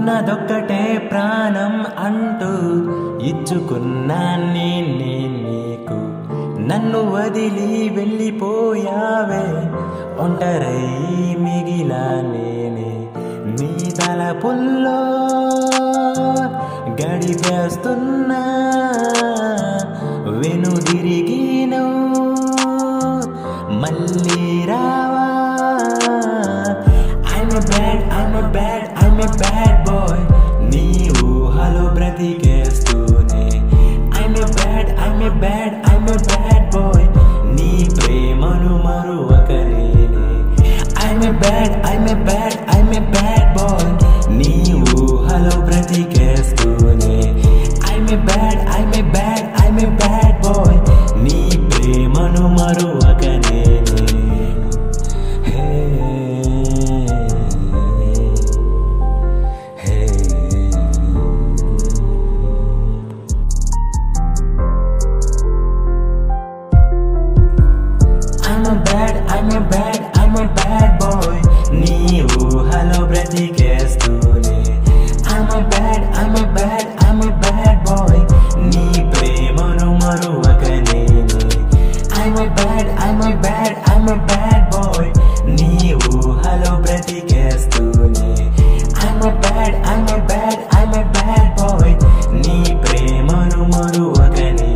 ఉన్నదొక్కటే ప్రాణం అంటూ ఇచ్చుకున్నా నేనే నీకు నన్ను వదిలి వెళ్ళిపోయావే ఒంటరై మిగిలా నేనే నీ తలపుల్లో గడిపేస్తున్నా వెనుదిరిగి నువ్వు మళ్ళీ రావా I'm a bad, I'm a bad, I'm a bad boy నీ ఊహలో బ్రతికేస్తూనే I'm a bad, I'm a bad, I'm a bad boy నీ ప్రేమను మరువకలేనే I'm a bad, I'm a bad, I'm a bad boy నీ ఊహలో బ్రతికేస్తూనే I'm a bad, I'm a bad, I'm a bad boy నీ ప్రేమను మరువకనేనే Hey, hey. I'm a bad, I'm a bad, I'm a bad boy నీ ఊహలో బ్రతికేస్తూనే I'm a bad, I'm a bad, I'm a bad boy నీ ప్రేమను మరువకనేనే I'm a bad, I'm a bad, I'm a bad boy నీ ఊహలో బ్రతికేస్తూనే I'm a bad, I'm a bad, I'm a bad boy నీ ప్రేమను మరువకనేనే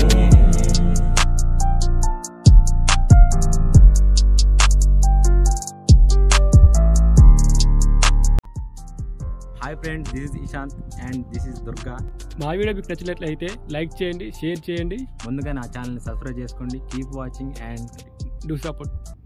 hi friends this is Ishant and this is Durga మా video మీకు నచ్చినట్లయితే లైక్ చేయండి షేర్ చేయండి ముందుగా నా ఛానల్ని సబ్స్క్రైబ్ చేసుకోండి keep watching and do support